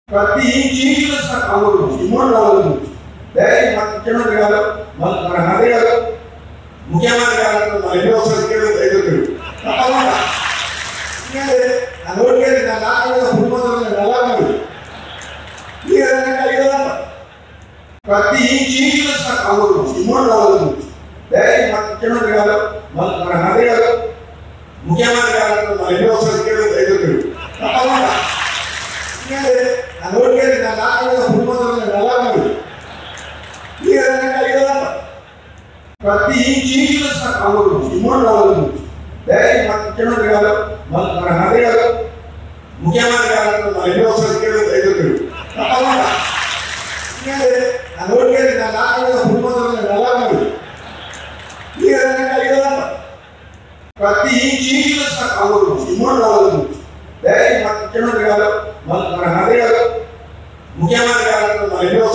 ప్రతి inch ఇంచులో sir కావాలి ఈ మూడు రావాలి దయచేసి మన ముఖ్యమంత్రి గారు మన మన హరి గారు ముఖ్యమంత్రి గారు మన ఎన్నో సంఖ్యలో ఎదుగుతాడు తప్పకుండా ఎందుకంటే ఆ నోటి మీద నా నాన్న మీద హున్మంతులు ఎలా ఉంది ఈ విధంగా అడిగేదా ప్రతి ఇంచు ఇంచులో సార్ కావాలి ఈ మూడు రావాలి దయచేసి మన ముఖ్యమంత్రి గారు మన మన హరి గారు ముఖ్యమంత్రి గారు మన ఎన్నో సంఖ్యలో ఎదుగుతాడు తప్పకుండా ఎందుకంటే ఆ నోటి మీద నా నాన్న మీద హున్మంతులు ఎలా ఉంది ఈ విధంగా అడిగేదా ప్రతి ఇంచు ఇంచులో సార్ కావాలి ఈ మూడు రావాలి దయచేసి మన ముఖ్యమంత్రి గారు మన మన హరి గారు ముఖ్యమంత్రి గారు మన ఎన్నో సంఖ్యలో ఎదుగుతాడు తప్పకుండా ఎందుకంటే ఆ నోటి మీద నా నాన్న మీద హున్మంతులు ఎలా ఉంది ఈ విధంగా అడిగేదా ప్రతి ఇంచు ఇంచులో సార్ కావాలి ఈ మూడు రావాలి దయచేసి మన ముఖ్యమంత్రి గారు మన మన హరి గారు ముఖ్యమంత్రి గారు మన ఎన్నో